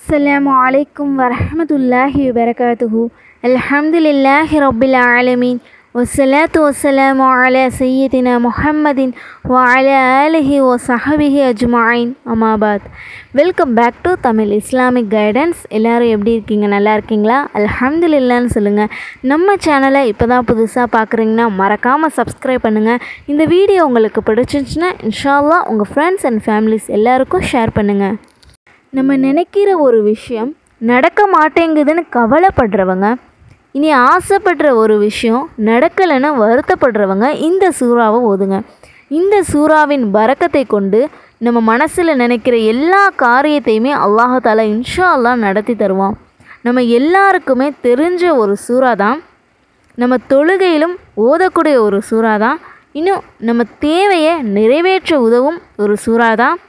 السلام عليكم ورحمة الله وبركاته الحمد لله رب العالمين والصلاة والسلام على سيدنا محمد وعلى آله وصحبه أجمعين أما بعد welcome back to Tamil Islamic guidance எல்லோரும் எப்படி இருக்கீங்க நல்லா இருக்கீங்களா அல்ஹம்துலில்லான்னு சொல்லுங்கள் நம்ம சேனலை இப்போ தான் புதுசாக பார்க்குறீங்கன்னா மறக்காமல் சப்ஸ்கிரைப் பண்ணுங்கள் இந்த வீடியோ உங்களுக்கு பிடிச்சிருந்துச்சுன்னா இன்ஷால்லா உங்கள் ஃப்ரெண்ட்ஸ் அண்ட் ஃபேமிலிஸ் எல்லாருக்கும் ஷேர் பண்ணுங்கள் நம்ம நினைக்கிற ஒரு விஷயம் நடக்க மாட்டேங்குதுன்னு கவலைப்படுறவங்க இனி ஆசைப்படுற ஒரு விஷயம் நடக்கலைன்னு வருத்தப்படுறவங்க இந்த சூறாவை ஓதுங்க இந்த சூறாவின் பறக்கத்தை கொண்டு நம்ம மனசில் நினைக்கிற எல்லா காரியத்தையுமே அல்லாஹால இன்ஷா அல்லாஹ் நடத்தி தருவான் நம்ம எல்லாருக்குமே தெரிஞ்ச ஒரு சூறா தான் நம்ம தொழுகையிலும் ஓதக்கூடிய ஒரு சூறா தான் இன்னும் நம்ம தேவையை நிறைவேற்ற உதவும் ஒரு சூறா தான்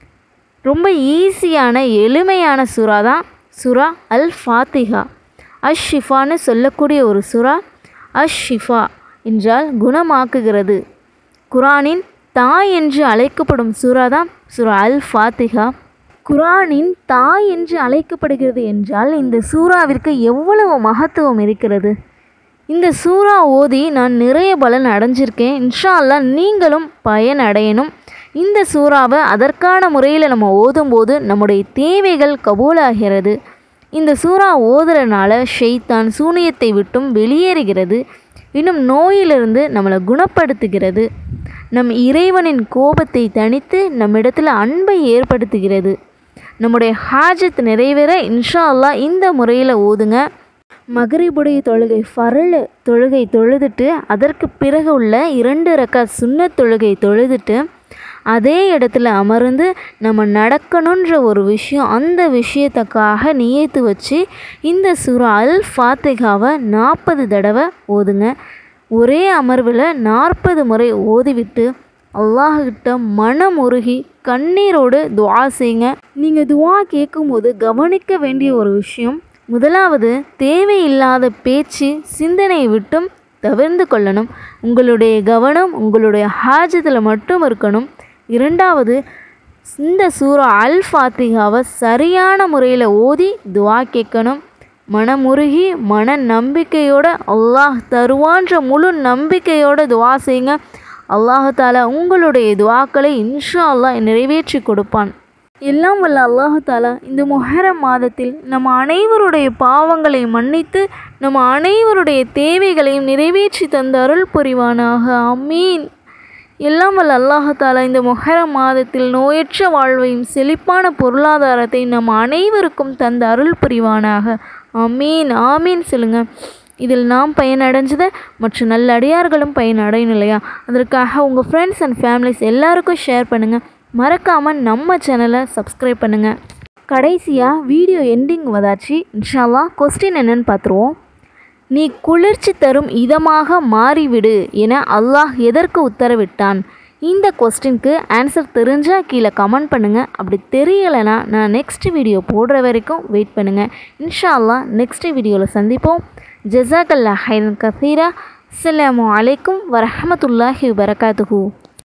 ரொம்ப ஈஸியான எளிமையான சூறா தான் சூறா அல் ஃபாத்திஹா அஷ் ஷிஃபான்னு சொல்லக்கூடிய ஒரு சூறா அஷ் ஷிஃபா என்றால் குணமாக்குகிறது குரானின் தாய் என்று அழைக்கப்படும் சூறா தான் சூறா அல் ஃபாத்திஹா குரானின் தாய் என்று அழைக்கப்படுகிறது என்றால் இந்த சூறாவிற்கு எவ்வளவு மகத்துவம் இருக்கிறது இந்த சூறா ஓதி நான் நிறைய பலன் அடைஞ்சிருக்கேன் இன்ஷா அல்லாஹ் நீங்களும் பயன் அடையணும் இந்த சூறாவை அதற்கான முறையில் நம்ம ஓதும்போது நம்முடைய தேவைகள் கபூலாகிறது இந்த சூறா ஓதுறனால ஷெய்தான் சூனியத்தை விட்டும் வெளியேறுகிறது இன்னும் நோயிலிருந்து நம்மளை குணப்படுத்துகிறது நம் இறைவனின் கோபத்தை தணித்து நம்மிடத்தில் அன்பை ஏற்படுத்துகிறது நம்முடைய ஹாஜத் நிறைவேற இன்ஷா அல்லாஹ் இந்த முறையில் ஓதுங்க மகரிபுடைய தொழுகை ஃபரல் தொழுகை தொழுதுட்டு அதற்கு பிறகு உள்ள இரண்டு ரக்க சுன்ன தொழுகை தொழுதுட்டு அதே இடத்துல அமர்ந்து நம்ம நடக்கணுன்ற ஒரு விஷயம் அந்த விஷயத்துக்காக நியத்து வச்சு இந்த சூறா அல் ஃபாத்திகாவை நாற்பது தடவை ஓதுங்க ஒரே அமர்வில் நாற்பது முறை ஓதிவிட்டு அல்லாஹ்கிட்ட மனம் உருகி கண்ணீரோடு துவா செய்யுங்க நீங்கள் துவா கேட்கும்போது கவனிக்க வேண்டிய ஒரு விஷயம் முதலாவது தேவையில்லாத பேச்சு சிந்தனையை விட்டும் தவிர்ந்து கொள்ளணும் உங்களுடைய கவனம் உங்களுடைய ஹாஜத்தில் மட்டும் இருக்கணும் இரண்டாவது இந்த சூறா அல் ஃபாத்திகாவை சரியான முறையில் ஓதி துவா கேட்கணும் மனமுருகி மன நம்பிக்கையோட அல்லாஹ் தருவான்ற முழு நம்பிக்கையோட துவா செய்யுங்க அல்லாஹால உங்களுடைய துவாக்களை இன்ஷா அல்லாஹ் நிறைவேற்றி கொடுப்பான் எல்லாம் வல்ல அல்லாஹாலா இந்த முஹரம் மாதத்தில் நம்ம அனைவருடைய பாவங்களை மன்னித்து நம்ம அனைவருடைய தேவைகளையும் நிறைவேற்றி தந்த அருள் புரிவானாக அமீன் எல்லாம் வல்ல அல்லாஹாலா இந்த முஹரம் மாதத்தில் நோயற்ற வாழ்வையும் செழிப்பான பொருளாதாரத்தை நம் அனைவருக்கும் தந்த அருள் புரிவானாக அமீன் ஆமீன் சொல்லுங்க இதில் நாம் பயனடைஞ்சதை மற்ற நல்ல அடியார்களும் பயனடையணும் இல்லையா அதற்காக உங்கள் ஃப்ரெண்ட்ஸ் அண்ட் ஃபேமிலிஸ் எல்லாருக்கும் ஷேர் பண்ணுங்கள் மறக்காமல் நம்ம சேனலை சப்ஸ்கிரைப் பண்ணுங்கள் கடைசியாக வீடியோ எண்டிங் வதாச்சு இன்ஷால்லா கொஸ்டின் என்னன்னு பார்த்துருவோம் நீ குளிர்ச்சி தரும் இதமாக மாறிவிடு என அல்லாஹ் எதற்கு உத்தரவிட்டான் இந்த கொஸ்டினுக்கு ஆன்சர் தெரிஞ்சால் கீழே கமெண்ட் பண்ணுங்கள் அப்படி தெரியலைன்னா நான் நெக்ஸ்ட் வீடியோ போடுற வரைக்கும் வெயிட் பண்ணுங்கள் இன்ஷா அல்லாஹ் நெக்ஸ்ட் வீடியோவில் சந்திப்போம் ஜசாக்கல்லா ஹைரன் கஃபீரா அஸ்ஸலாமு அலைக்கும் வரஹமத்துல்லாஹி வபரகாத்துஹூ